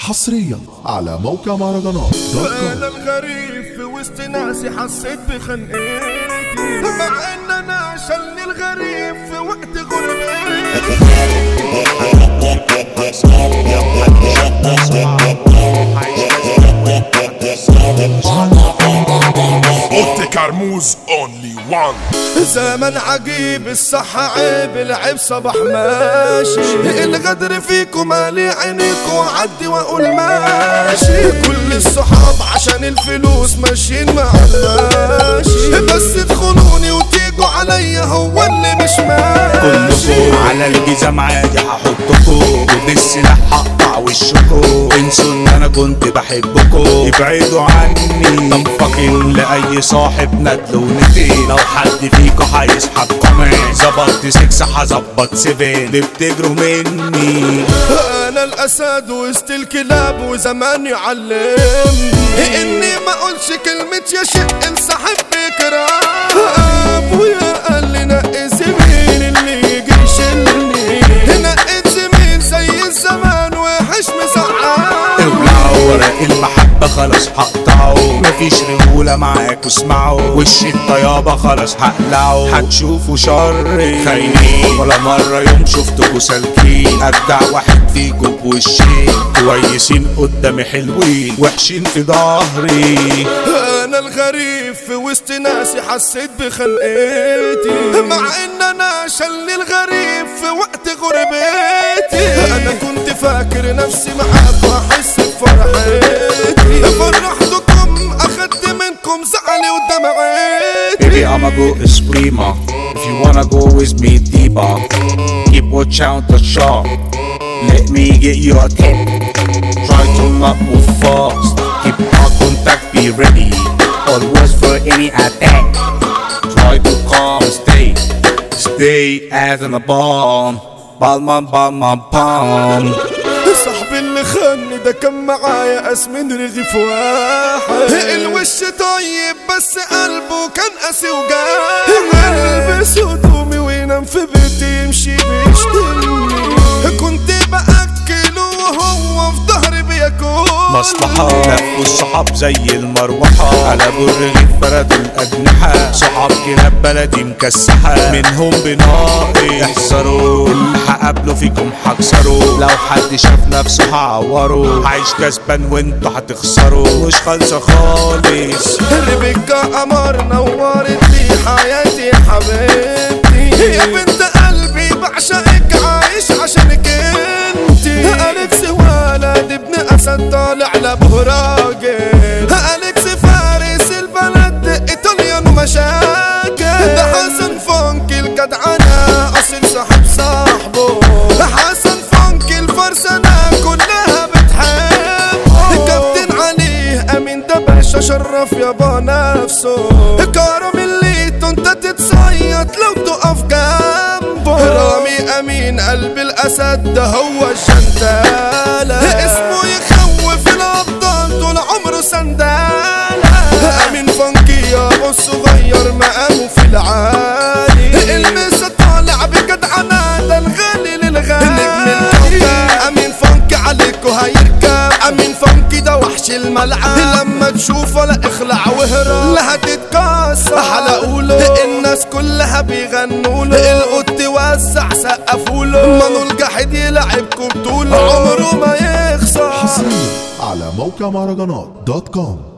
حصريا على موقع مهرجانات دوت كوم انا الغريب في وسط ناسي حسيت بخنقتي مع ان انا شلني الغريب في وقت غربتي اوتي كرموز اونلي وان زمن عجيب الصح عيب العيب صباح ماشي الغدر فيكم مالي عينيكم عدي واقول ماشي كل الصحاب عشان الفلوس ماشيين مع الماشي بس تخونوني وتيجوا عليا هو اللي مش ماشي كلكم على الجزم عادي هحطكم وبالسلاح هقطع وشكم انسوا ان انا كنت بحبكم ابعدوا عني طب فاكين لاي صاحب ندل ونتين لو حد فيكم هيسحب كمان ظبطت سكس هظبط سيفين اللي بتجروا مني انا الاسد وسط الكلاب وزمان يعلمني اني ما اقولش كلمة يا شق انسحب بكرام ابويا قال لي نقي زميل اللي يجي يشيلني نقيت زميل زي الزمان وحش مسعان اولعوا ورق المحبة خلاص هقطعه مفيش رجولة معاك واسمعوا وش الطيابة خلاص هقلعه هتشوفوا شري خاينين ولا مرة يوم شفتكوا سالكين أجدع واحد فيكوا بوشين كويسين قدامي حلوين وحشين في ظهري انا الغريب في وسط ناسي حسيت بخنقتي مع ان انا شلني الغريب في وقت غربتي انا كنت فاكر نفسي معاك واحس بفرحتي فرحتكم اخدت منكم زعلي ودمعتي Baby I'ma go esprima If you wanna go with me deeper Keep watch out the shop Let me get you a tip Try to not move fast Keep our contact be ready Always for any attack Try to calm stay Stay as in a bomb Balman balman palm صاحبي اللي خاني ده كان معايا اسمن رغيف واحد الوش طيب بس قلبه كان قاسي وجاح البس هدومي وينام في بيتي يمشي بيشتمني كنت باكله وهو في ظهري بياكل مصلحة لفوا الصحاب زي المروحة قلبوا الرغيف فردوا الأجنحة صحاب كلاب بلدي مكسحة منهم بناقي احذروا اللي هقابله فيكم هكسره لو حد شاف نفسه هعوره عايش كسبان وانتوا هتخسروا مش خالصة خالص ريبيكا قمر نورت لي حياتي يا حبيبتي يا بنت قلبي بعشقك عايش عشانك انتي أليكس ولد ابن أسد طالع لأبوه راجل أليكس فارس البلد إيطاليان ومشاكل ده حسن فونك الجدعنة أصل صاحب صاحبه حسن فونك الفرسانة كلها بتحبه كابتن عليه امين ده باشا شرف يابا نفسه كرم اللي انت تتصيد لو تقف جنبه رامي امين قلب الاسد ده هو الجندالة اسمه يخوف الابطال طول عمره سندالة امين فانكي يابا الصغير مقامه في العالي المسا طالع بجدعنة ده الغالي للغالي نجم الكوكب امين فانكي عليكوا هيركب امين فانكي ده وحش الملعب لما تشوفه لا اخلع واهرب لا هتتكسر حلقوله الناس كلها بيغنوا له القط وزع سقفوا له منو الجحد يلعبكم طول عمره ما يخسر حصريا على موقع مهرجانات دوت كوم